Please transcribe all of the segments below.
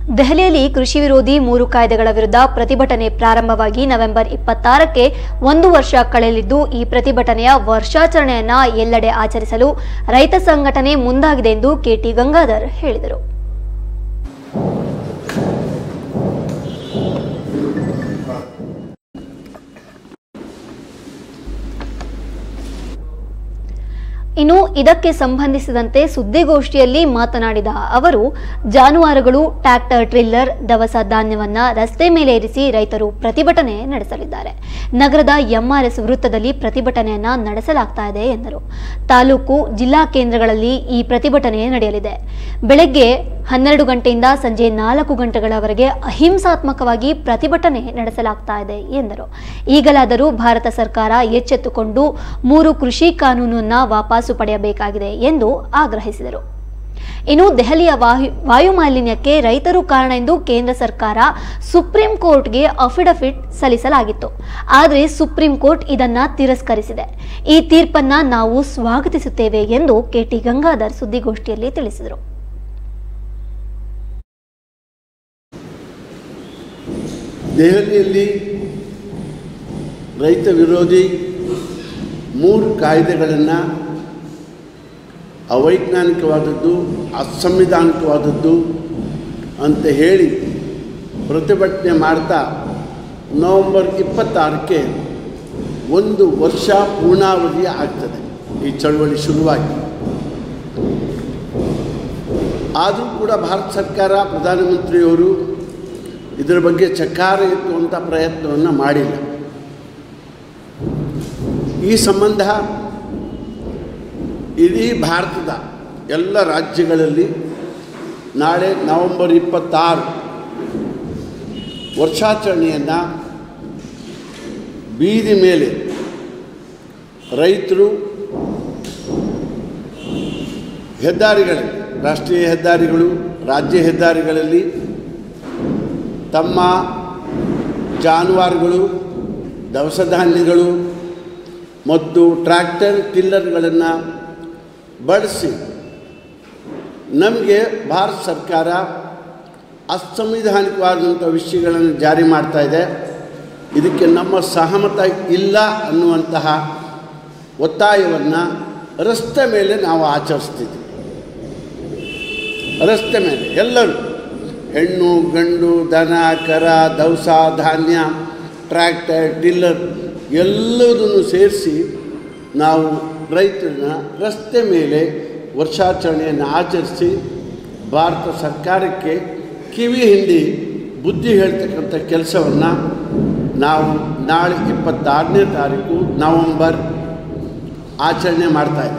ದೆಹಲಿಯಲ್ಲಿ ಕೃಷಿ ವಿರೋಧಿ ಮೂರು ಕಾಯ್ದೆಗಳ ವಿರುದ್ಧ ಪ್ರತಿಭಟನೆ ಪ್ರಾರಂಭವಾಗಿ ನವೆಂಬರ್ ಇಪ್ಪತ್ತಾರಕ್ಕೆ ಒಂದು ವರ್ಷ ಕಳೆಯಲಿದ್ದು ಈ ಪ್ರತಿಭಟನೆಯ ವರ್ಷಾಚರಣೆಯನ್ನ ಎಲ್ಲೆಡೆ ಆಚರಿಸಲು ರೈತ ಸಂಘಟನೆ ಮುಂದಾಗಿದೆ ಎಂದು ಕೆಟಿ ಗಂಗಾಧರ್ ಹೇಳಿದರು ಇನ್ನು ಇದಕ್ಕೆ ಸಂಬಂಧಿಸಿದಂತೆ ಸುದ್ದಿಗೋಷ್ಠಿಯಲ್ಲಿ ಮಾತನಾಡಿದ ಅವರು ಜಾನುವಾರುಗಳು ಟ್ರ್ಯಾಕ್ಟರ್ ಟ್ರಿಲ್ಲರ್ ದವಸ ಧಾನ್ಯವನ್ನ ರಸ್ತೆ ಮೇಲೆ ಇರಿಸಿ ರೈತರು ಪ್ರತಿಭಟನೆ ನಡೆಸಲಿದ್ದಾರೆ ನಗರದ ಎಂಆರ್ಎಸ್ ವೃತ್ತದಲ್ಲಿ ಪ್ರತಿಭಟನೆಯನ್ನ ನಡೆಸಲಾಗ್ತಾ ಇದೆ ಎಂದರು ತಾಲೂಕು ಜಿಲ್ಲಾ ಕೇಂದ್ರಗಳಲ್ಲಿ ಈ ಪ್ರತಿಭಟನೆ ನಡೆಯಲಿದೆ ಬೆಳಗ್ಗೆ ಹನ್ನೆರಡು ಗಂಟೆಯಿಂದ ಸಂಜೆ ನಾಲ್ಕು ಗಂಟೆಗಳವರೆಗೆ ಅಹಿಂಸಾತ್ಮಕವಾಗಿ ಪ್ರತಿಭಟನೆ ನಡೆಸಲಾಗ್ತಾ ಇದೆ ಎಂದರು ಈಗಲಾದರೂ ಭಾರತ ಸರ್ಕಾರ ಎಚ್ಚೆತ್ತುಕೊಂಡು ಮೂರು ಕೃಷಿ ಕಾನೂನನ್ನ ವಾಪಸ್ಸು ಪಡೆಯಬೇಕಾಗಿದೆ ಎಂದು ಆಗ್ರಹಿಸಿದರು ಇನ್ನು ದೆಹಲಿಯ ವಾಯು ವಾಯು ಮಾಲಿನ್ಯಕ್ಕೆ ರೈತರು ಕಾರಣ ಎಂದು ಕೇಂದ್ರ ಸರ್ಕಾರ ಸುಪ್ರೀಂ ಕೋರ್ಟ್ಗೆ ಅಫಿಡವಿಟ್ ಸಲ್ಲಿಸಲಾಗಿತ್ತು ಆದರೆ ಸುಪ್ರೀಂ ಕೋರ್ಟ್ ಇದನ್ನ ತಿರಸ್ಕರಿಸಿದೆ ಈ ತೀರ್ಪನ್ನ ನಾವು ಸ್ವಾಗತಿಸುತ್ತೇವೆ ಎಂದು ಕೆಟಿ ಗಂಗಾಧರ್ ಸುದ್ದಿಗೋಷ್ಠಿಯಲ್ಲಿ ತಿಳಿಸಿದರು ದೆಹಲಿಯಲ್ಲಿ ರೈತ ವಿರೋಧಿ ಮೂರು ಕಾಯ್ದೆಗಳನ್ನು ಅವೈಜ್ಞಾನಿಕವಾದದ್ದು ಅಸಂವಿಧಾನಿಕವಾದದ್ದು ಅಂತ ಹೇಳಿ ಪ್ರತಿಭಟನೆ ಮಾಡ್ತಾ ನವಂಬರ್ ಇಪ್ಪತ್ತಾರಕ್ಕೆ ಒಂದು ವರ್ಷ ಪೂರ್ಣಾವಧಿ ಆಗ್ತದೆ ಈ ಚಳವಳಿ ಶುರುವಾಗಿ ಆದರೂ ಕೂಡ ಭಾರತ ಸರ್ಕಾರ ಪ್ರಧಾನಮಂತ್ರಿಯವರು ಇದರ ಬಗ್ಗೆ ಚಕಾರ ಎತ್ತುವಂಥ ಪ್ರಯತ್ನವನ್ನು ಮಾಡಿಲ್ಲ ಈ ಸಂಬಂಧ ಇಡೀ ಭಾರತದ ಎಲ್ಲ ರಾಜ್ಯಗಳಲ್ಲಿ ನಾಳೆ ನವೆಂಬರ್ ಇಪ್ಪತ್ತಾರು ವರ್ಷಾಚರಣೆಯನ್ನು ಬೀದಿ ಮೇಲೆ ರೈತರು ಹೆದ್ದಾರಿಗಳಲ್ಲಿ ರಾಷ್ಟ್ರೀಯ ಹೆದ್ದಾರಿಗಳು ರಾಜ್ಯ ಹೆದ್ದಾರಿಗಳಲ್ಲಿ ತಮ್ಮ ಜಾನುವಾರುಗಳು ದವಸ ಧಾನ್ಯಗಳು ಮತ್ತು ಟ್ರ್ಯಾಕ್ಟರ್ ಟಿಲ್ಲರ್ಗಳನ್ನು ಬಳಸಿ ನಮಗೆ ಭಾರತ ಸರ್ಕಾರ ಅಸಂವಿಧಾನಿಕವಾದಂಥ ವಿಷಯಗಳನ್ನು ಜಾರಿ ಮಾಡ್ತಾ ಇದೆ ಇದಕ್ಕೆ ನಮ್ಮ ಸಹಮತ ಇಲ್ಲ ಅನ್ನುವಂತಹ ಒತ್ತಾಯವನ್ನು ರಸ್ತೆ ಮೇಲೆ ನಾವು ಆಚರಿಸ್ತಿದ್ವಿ ರಸ್ತೆ ಮೇಲೆ ಎಲ್ಲರೂ ಹೆಣ್ಣು ಗಂಡು ದನ ಕರ ದವಸ ಧಾನ್ಯ ಟ್ರ್ಯಾಕ್ಟರ್ ಟಿಲ್ಲರ್ ಎಲ್ಲದನ್ನು ಸೇರಿಸಿ ನಾವು ರೈತರನ್ನ ರಸ್ತೆ ಮೇಲೆ ವರ್ಷಾಚರಣೆಯನ್ನು ಆಚರಿಸಿ ಭಾರತ ಸರ್ಕಾರಕ್ಕೆ ಕಿವಿ ಹಿಂಡಿ ಬುದ್ಧಿ ಹೇಳ್ತಕ್ಕಂಥ ಕೆಲಸವನ್ನು ನಾವು ನಾಳೆ ಇಪ್ಪತ್ತಾರನೇ ತಾರೀಕು ನವಂಬರ್ ಆಚರಣೆ ಮಾಡ್ತಾಯಿದ್ದೀವಿ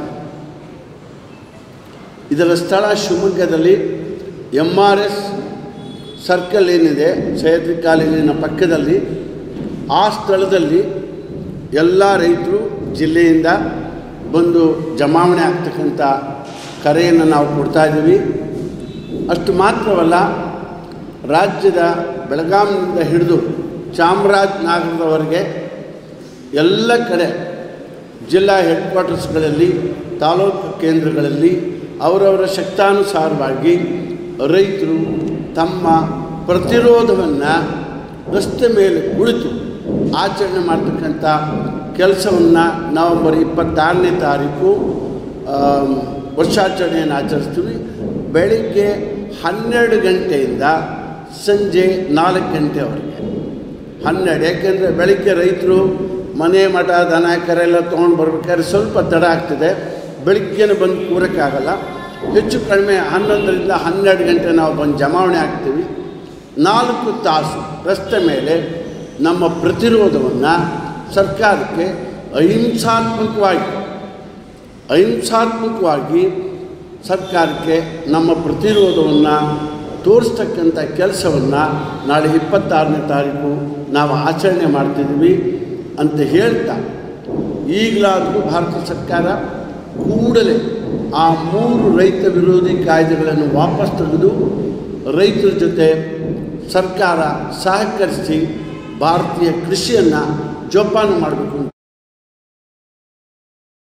ಇದರ ಸ್ಥಳ ಶಿವಮೊಗ್ಗದಲ್ಲಿ ಎಮ್ ಆರ್ ಎಸ್ ಸರ್ಕಲ್ ಏನಿದೆ ಸಹ್ಯಾದ್ರಿ ಕಾಲೇಜಿನ ಪಕ್ಕದಲ್ಲಿ ಆ ಸ್ಥಳದಲ್ಲಿ ಎಲ್ಲ ರೈತರು ಜಿಲ್ಲೆಯಿಂದ ಬಂದು ಜಮಾವಣೆ ಆಗ್ತಕ್ಕಂಥ ಕರೆಯನ್ನು ನಾವು ಕೊಡ್ತಾ ಇದ್ದೀವಿ ಅಷ್ಟು ಮಾತ್ರವಲ್ಲ ರಾಜ್ಯದ ಬೆಳಗಾಂನಿಂದ ಹಿಡಿದು ಚಾಮರಾಜನಗರದವರೆಗೆ ಎಲ್ಲ ಕಡೆ ಜಿಲ್ಲಾ ಹೆಡ್ ಕ್ವಾರ್ಟರ್ಸ್ಗಳಲ್ಲಿ ತಾಲೂಕು ಕೇಂದ್ರಗಳಲ್ಲಿ ಅವರವರ ಶಕ್ತಾನುಸಾರವಾಗಿ ರೈತರು ತಮ್ಮ ಪ್ರತಿರೋಧವನ್ನು ರಸ್ತೆ ಮೇಲೆ ಕುಳಿತು ಆಚರಣೆ ಮಾಡ್ತಕ್ಕಂಥ ಕೆಲಸವನ್ನು ನವಂಬರ್ ಇಪ್ಪತ್ತಾರನೇ ತಾರೀಕು ಆ, ವರ್ಷಾಚರಣೆಯನ್ನು ಆಚರಿಸ್ತೀವಿ ಬೆಳಿಗ್ಗೆ ಹನ್ನೆರಡು ಗಂಟೆಯಿಂದ ಸಂಜೆ ನಾಲ್ಕು ಗಂಟೆವರೆಗೆ ಹನ್ನೆರಡು ಯಾಕೆಂದರೆ ಬೆಳಿಗ್ಗೆ ರೈತರು ಮನೆ ಮಠ ದನ ಕರೆ ಎಲ್ಲ ತೊಗೊಂಡು ಬರ್ಬೇಕಾದ್ರೆ ಸ್ವಲ್ಪ ತಡ ಆಗ್ತದೆ ಬೆಳಿಗ್ಗೆನೇ ಬಂದು ಕೂರಕ್ಕಾಗಲ್ಲ ಹೆಚ್ಚು ಕಡಿಮೆ ಹನ್ನೊಂದರಿಂದ ಹನ್ನೆರಡು ಗಂಟೆ ನಾವು ಬಂದು ಜಮಾವಣೆ ಆಗ್ತೀವಿ ನಾಲ್ಕು ತಾಸು ರಸ್ತೆ ಮೇಲೆ ನಮ್ಮ ಪ್ರತಿರೋಧವನ್ನು ಸರ್ಕಾರಕ್ಕೆ ಅಹಿಂಸಾತ್ಮಕವಾಗಿ ಅಹಿಂಸಾತ್ಮಕವಾಗಿ ಸರ್ಕಾರಕ್ಕೆ ನಮ್ಮ ಪ್ರತಿರೋಧವನ್ನು ತೋರಿಸ್ತಕ್ಕಂಥ ಕೆಲಸವನ್ನು ನಾಳೆ ಇಪ್ಪತ್ತಾರನೇ ತಾರೀಕು ನಾವು ಆಚರಣೆ ಮಾಡ್ತಿದ್ವಿ ಅಂತ ಹೇಳ್ತಾ ಈಗಲಾದರೂ ಭಾರತ ಸರ್ಕಾರ ಕೂಡಲೇ ಆ ಮೂರು ರೈತ ವಿರೋಧಿ ಕಾಯ್ದೆಗಳನ್ನು ವಾಪಸ್ ತೆಗೆದು ರೈತರ ಜೊತೆ ಸರ್ಕಾರ ಸಹಕರಿಸಿ ಭಾರತೀಯ ಕೃಷಿಯನ್ನು ಜೋಪಾನ ಮಾಡಬೇಕು